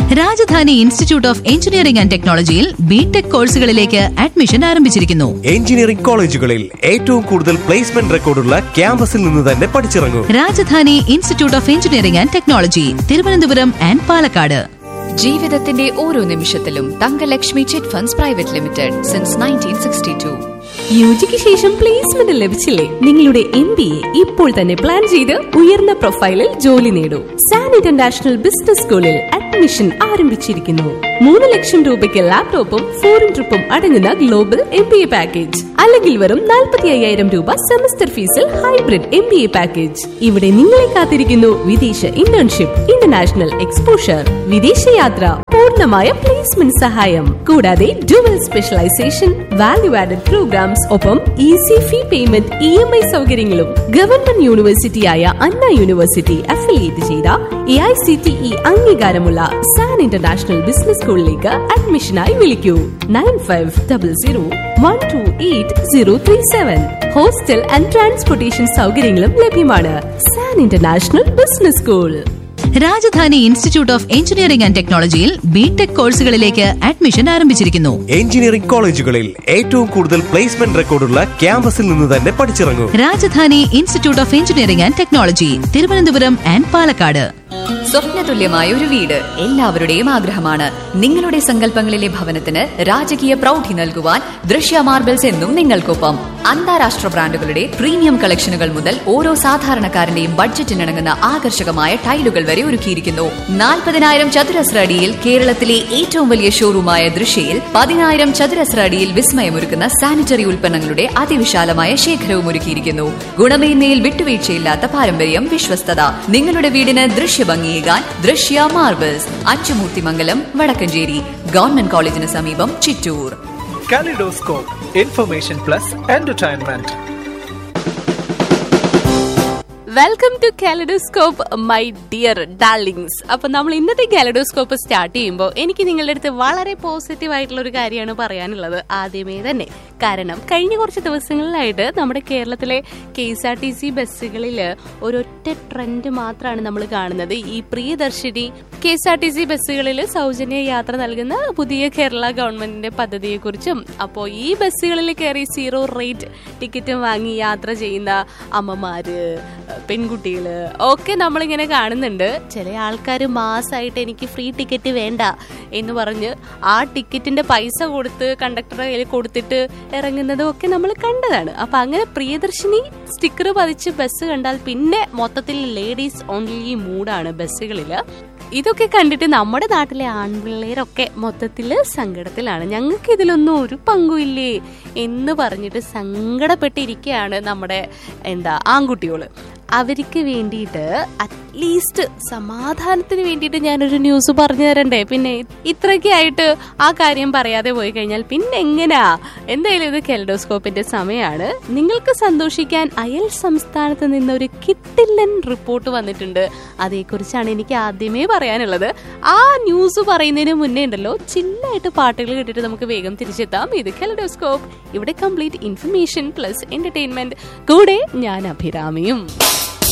Rajdhani institute of engineering and ടെക്നോളജിയിൽ BTech കോഴ്സുകളിലേക്ക് admission ആരംഭിച്ചിരിക്കുന്നു എഞ്ചിനീയറിംഗ് കോളേജുകളിൽ ഏറ്റവും കൂടുതൽ പ്ലേസ്മെന്റ് റെക്കോർഡുള്ള ക്യാമ്പസിൽ നിന്ന് തന്നെ പഠിച്ചിറങ്ങൂ Rajadhani institute of engineering and technology Thiruvananthapuram and Palakkad ജീവിതത്തിന്റെ ഓരോ നിമിഷത്തിലും Thankalakshmi chit funds private limited since nineteen sixty two യുജിക്ക് ശേഷം പ്ലേസ്മെന്റ് ലഭിച്ചില്ലേ നിങ്ങളുടെ എം ബി എ ഇപ്പോൾ തന്നെ പ്ലാൻ ചെയ്ത് ഉയർന്ന പ്രൊഫൈലിൽ ജോലി നേടൂ സാൻ ഇന്റർനാഷണൽ ബിസിനസ് സ്കൂളിൽ അഡ്മിഷൻ ആരംഭിച്ചിരിക്കുന്നു മൂന്ന് ലക്ഷം രൂപയ്ക്ക് ലാപ്ടോപ്പും ഫോറിൻ ട്രിപ്പും അടങ്ങുന്ന global M B A package അല്ലെങ്കിൽ വെറും നാൽപ്പത്തി അയ്യായിരം രൂപ സെമസ്റ്റർ ഫീസിൽ hybrid M B A package ഇവിടെ നിങ്ങളെ കാത്തിരിക്കുന്നു വിദേശ ഇന്റേൺഷിപ്പ് ഇന്റർനാഷണൽ എക്സ്പോഷർ വിദേശയാത്ര പൂർണ്ണമായ പ്ലേസ്മെന്റ് സഹായം കൂടാതെ dual specialisation value added programmes ഒപ്പം easy fee payment E M I സൗകര്യങ്ങളും ഗവൺമെന്റ് യൂണിവേഴ്സിറ്റിയായ അണ്ണ യൂണിവേഴ്സിറ്റി അഫിലിയേറ്റ് ചെയ്ത A I C T E അംഗീകാരമുള്ള സാൻ ഇന്റർനാഷണൽ ബിസിനസ് സ്കൂളിലേക്ക് അഡ്മിഷനായി വിളിക്കൂ nine five double zero one two eight zero three seven hostel and transportation സൗകര്യങ്ങളും ലഭ്യമാണ് San international business school Rajadhani institute of engineering and ടെക്നോളജിയിൽ BTech കോഴ്സുകളിലേക്ക് admission ആരംഭിച്ചിരിക്കുന്നു engineering കോളേജുകളിൽ ഏറ്റവും കൂടുതൽ പ്ലേസ്മെന്റ് റെക്കോർഡുള്ള ക്യാമ്പസിൽ നിന്ന് തന്നെ പഠിച്ചിറങ്ങൂ Rajadhani institute of engineering and technology Thiruvananthapuram and Palakkad സ്വപ്നതുല്യമായ ഒരു വീട് എല്ലാവരുടെയും ആഗ്രഹമാണ് നിങ്ങളുടെ സങ്കല്പങ്ങളിലെ ഭവനത്തിന് രാജകീയ പ്രൗഢി നൽകുവാൻ ദൃശ്യ മാർബിൾസ് എന്നും നിങ്ങൾക്കൊപ്പം അന്താരാഷ്ട്ര ബ്രാൻഡുകളുടെ പ്രീമിയം കളക്ഷനുകൾ മുതൽ ഓരോ സാധാരണക്കാരന്റെയും ബഡ്ജറ്റിനിണങ്ങുന്ന ആകർഷകമായ ടൈലുകൾ വരെ ഒരുക്കിയിരിക്കുന്നു നാൽപ്പതിനായിരം ചതുരശ്ര അടിയിൽ കേരളത്തിലെ ഏറ്റവും വലിയ ഷോറൂമായ ദൃശ്യയിൽ പതിനായിരം ചതുരശ്ര അടിയിൽ വിസ്മയമൊരുക്കുന്ന സാനിറ്ററി ഉൽപ്പന്നങ്ങളുടെ അതിവിശാലമായ ശേഖരവും ഒരുക്കിയിരിക്കുന്നു ഗുണമേന്മയിൽ വിട്ടുവീഴ്ചയില്ലാത്ത പാരമ്പര്യം വിശ്വസ്തത നിങ്ങളുടെ വീടിന് ദൃശ്യഭംഗിയേകാൻ ദൃശ്യ മാർബിൾസ് അച്ചുമൂർത്തിമംഗലം വടക്കഞ്ചേരി ഗവൺമെന്റ് കോളേജിന് സമീപം Chittur kaleidoscope information plus entertainment welcome to kaleidoscope my dear darlings അപ്പൊ നമ്മൾ ഇന്നത്തെ കാലഡോസ്കോപ്പ് സ്റ്റാർട്ട് ചെയ്യുമ്പോൾ എനിക്ക് നിങ്ങളുടെ അടുത്ത് വളരെ പോസിറ്റീവ് ആയിട്ടുള്ള ഒരു കാര്യമാണ് പറയാനുള്ളത് ആദ്യമേ തന്നെ കാരണം കഴിഞ്ഞ കുറച്ച് ദിവസങ്ങളിലായിട്ട് നമ്മുടെ കേരളത്തിലെ K S R T C ബസ്സുകളിൽ ഒരൊറ്റ ട്രെൻഡ് മാത്രമാണ് നമ്മൾ കാണുന്നത് ഈ Priyadarshini K S R T C ബസ്സുകളിൽ സൗജന്യ യാത്ര നൽകുന്ന പുതിയ കേരള ഗവൺമെന്റിന്റെ പദ്ധതിയെക്കുറിച്ചും അപ്പോൾ ഈ ബസ്സുകളിൽ കയറി സീറോ റേറ്റ് ടിക്കറ്റും വാങ്ങി യാത്ര ചെയ്യുന്ന അമ്മമാര് പെൺകുട്ടികള് ഒക്കെ നമ്മളിങ്ങനെ കാണുന്നുണ്ട് ചില ആൾക്കാർ മാസമായിട്ട് എനിക്ക് ഫ്രീ ടിക്കറ്റ് വേണ്ട എന്ന് പറഞ്ഞ് ആ ടിക്കറ്റിന്റെ പൈസ കൊടുത്ത് കണ്ടക്ടറുടെ കയ്യിൽ കൊടുത്തിട്ട് ഇറങ്ങുന്നതും ഒക്കെ നമ്മൾ കണ്ടതാണ് അപ്പൊ അങ്ങനെ പ്രിയദർശിനി സ്റ്റിക്കർ പതിച്ച് ബസ് കണ്ടാൽ പിന്നെ മൊത്തത്തിൽ ലേഡീസ് ഓൺലി മൂഡാണ് ബസ്സുകളിൽ ഇതൊക്കെ കണ്ടിട്ട് നമ്മുടെ നാട്ടിലെ ആൺപിള്ളേരൊക്കെ മൊത്തത്തിൽ സങ്കടത്തിലാണ് ഞങ്ങൾക്ക് ഇതിലൊന്നും ഒരു പങ്കുമില്ലേ എന്ന് പറഞ്ഞിട്ട് സങ്കടപ്പെട്ടിരിക്കുകയാണ് നമ്മുടെ എന്താ ആൺകുട്ടികള് അവർക്ക് വേണ്ടിയിട്ട് അറ്റ്ലീസ്റ്റ് സമാധാനത്തിന് വേണ്ടിയിട്ട് ഞാനൊരു ന്യൂസ് പറഞ്ഞു തരണ്ടേ പിന്നെ ഇത്രയൊക്കെ ആയിട്ട് ആ കാര്യം പറയാതെ പോയി കഴിഞ്ഞാൽ പിന്നെ എങ്ങനെയാ എന്തായാലും ഇത് കെൽഡോസ്കോപ്പിന്റെ സമയമാണ് നിങ്ങൾക്ക് സന്തോഷിക്കാൻ അയൽ സംസ്ഥാനത്ത് നിന്ന് ഒരു കിട്ടില്ലൻ റിപ്പോർട്ട് വന്നിട്ടുണ്ട് അതേക്കുറിച്ചാണ് എനിക്ക് ആദ്യമേ പറയാനുള്ളത് ആ ന്യൂസ് പറയുന്നതിന് മുന്നേ ഉണ്ടല്ലോ ചില്ലായിട്ട് പാട്ടുകൾ കേട്ടിട്ട് നമുക്ക് വേഗം തിരിച്ചെത്താം ഇത് കെലഡോസ്കോപ്പ് ഇവിടെ കംപ്ലീറ്റ് ഇൻഫർമേഷൻ പ്ലസ് എന്റർടൈൻമെന്റ് കൂടെ ഞാൻ അഭിരാമിയും